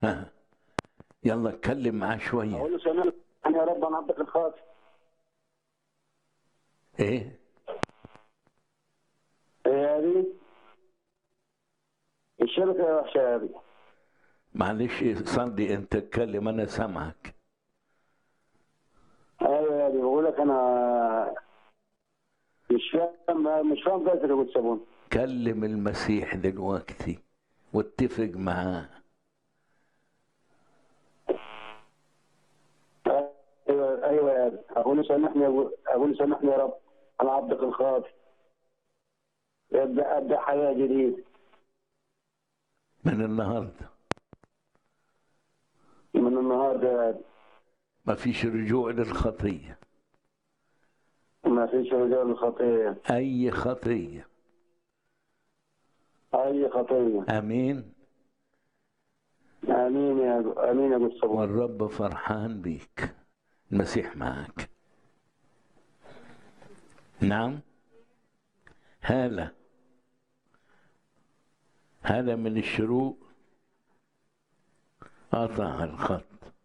ها يلا اتكلم معاه شويه اقول له سامحني يا رب انا عبدك الخاطئ ايه ايه هذه الشبكه وحشه هذه معلش صلي انت اتكلم انا سامعك ايوه هذه بقول لك انا مش فاهم مش فاهم كيف اللي قلت سابون كلم المسيح دلوقتي واتفق معاه ايوه ايوه يا هذه اقول له سامحني اقول له سامحني يا رب انا عبدك الخاطئ ابدا ابدا حياه جديده من النهارده من النهارده يا هادي. ما فيش رجوع للخطيه ما فيش رجال الخطيه اي خطيه اي خطيه امين امين يا امين يا ابو الصبور والرب فرحان بيك المسيح معك نعم هالة هذا من الشروق قطع الخط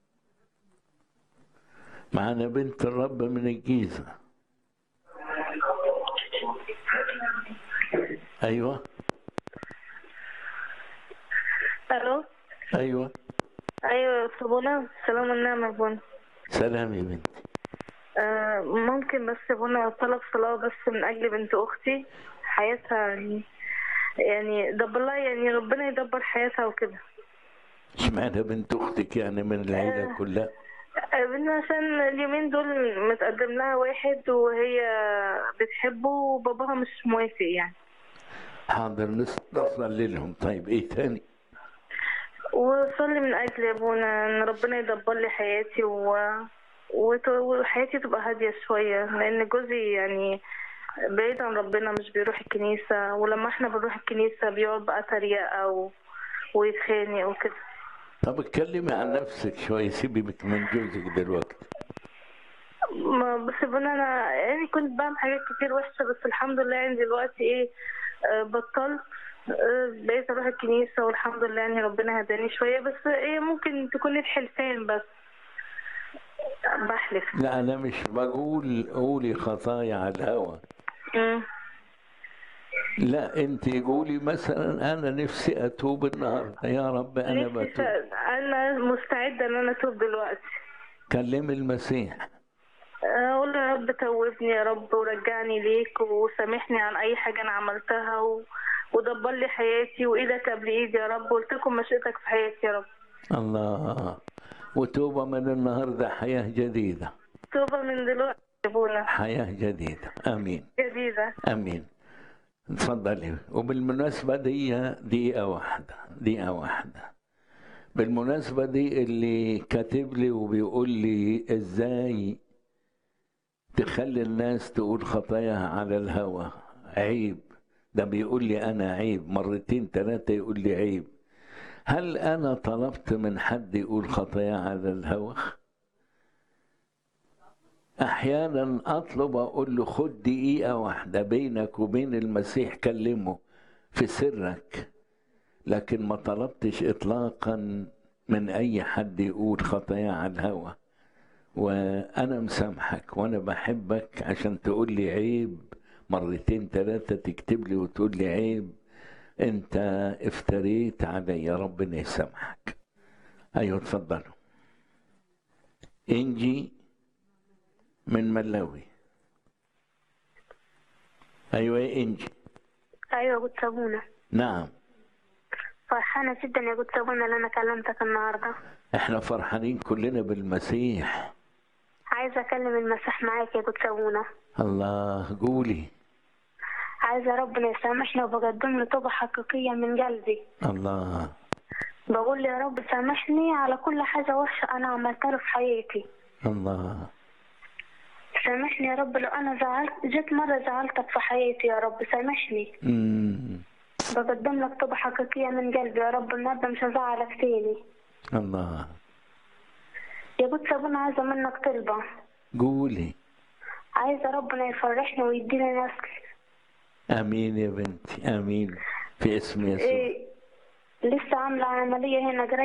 معنا بنت الرب من الجيزة أيوة الو أيوة ايوه صابونه سلام النعمة بونا سلام يا بنتي آه ممكن بس بونا طلب صلاة بس من اجل بنت اختي حياتها يعني يعني دبر لها يعني ربنا يدبر حياتها وكده اشمعنى بنت أختك يعني من العيلة كلها آه، بنت عشان اليومين دول متقدم لها واحد وهي بتحبه وباباها مش موافق يعني حاضر نص- نصلي لهم طيب ايه تاني وصلي من اجل يا ابونا ان ربنا يدبر لي حياتي و... وت- وحياتي تبقى هاديه شويه لان جوزي يعني بعيد عن ربنا مش بيروح الكنيسه ولما احنا بنروح الكنيسه بيقعد بقى تريقه و... ويتخانق وكده طب اتكلمي عن نفسك شوية سيبي من جوزك دلوقتي ما بس ابونا انا يعني كنت بعمل حاجات كتير وحشه بس الحمد لله يعني دلوقتي ايه آه، بطلت آه، بقيت اروح الكنيسه والحمد لله يعني ربنا هداني شويه بس ايه ممكن تكون الحلفان بس بحلف لا أنا مش بقول قولي خطايا على الهوى مم. لا أنت قولي مثلا أنا نفسي أتوب النهاردة يا رب أنا نفسي بتوب س- انا مستعده ان انا اتوب دلوقتي كلمي المسيح اقول يا رب توبني يا رب ورجعني ليك وسامحني عن اي حاجه انا عملتها و... ودبر لي حياتي وايدك قبل ايدي يا رب قلت لكم مشيئتك في حياتي يا رب الله وتوبة من النهاردة حياة جديدة توبه من دلوقتي يا ابونا حياة جديدة آمين جديده امين اتفضلي وبالمناسبه دي دقيقه واحده دقيقه واحده بالمناسبه دي اللي كاتب لي وبيقول لي ازاي تخلي الناس تقول خطاياها على الهوى عيب ده بيقول لي انا عيب مرتين ثلاثه يقول لي عيب هل انا طلبت من حد يقول خطايا على الهوى احيانا اطلب اقول له خد دقيقه واحده بينك وبين المسيح كلمه في سرك لكن ما طلبتش اطلاقا من اي حد يقول خطايا على الهوى وانا مسامحك وانا بحبك عشان تقول لي عيب مرتين ثلاثه تكتب لي وتقول لي عيب انت افتريت عليا ربنا يسامحك ايوه اتفضلوا انجي من ملاوي ايوه يا انجي ايوه قلت ابونا نعم فرحانه جدا يا قلت ابونا اللي انا كلمتك النهارده احنا فرحانين كلنا بالمسيح عايزه اكلم المسيح معاك يا قلت ابونا الله قولي عايزه ربنا يسامحني وبقدم له توبه حقيقيه من قلبي الله بقول له يا رب سامحني على كل حاجه وحشه انا عملتها له في حياتي الله سامحني يا رب لو انا زعلت جيت مره زعلتك في حياتي يا رب سامحني مم. بقدم لك توبه حقيقيه من قلبي يا رب النهارده مش هزعلك تاني الله يا قلت ابونا عايزه منك طلبه قولي عايزه ربنا يفرحني ويديني نسل امين يا بنتي امين في اسم يسوع إيه لسه عامله عمليه هنا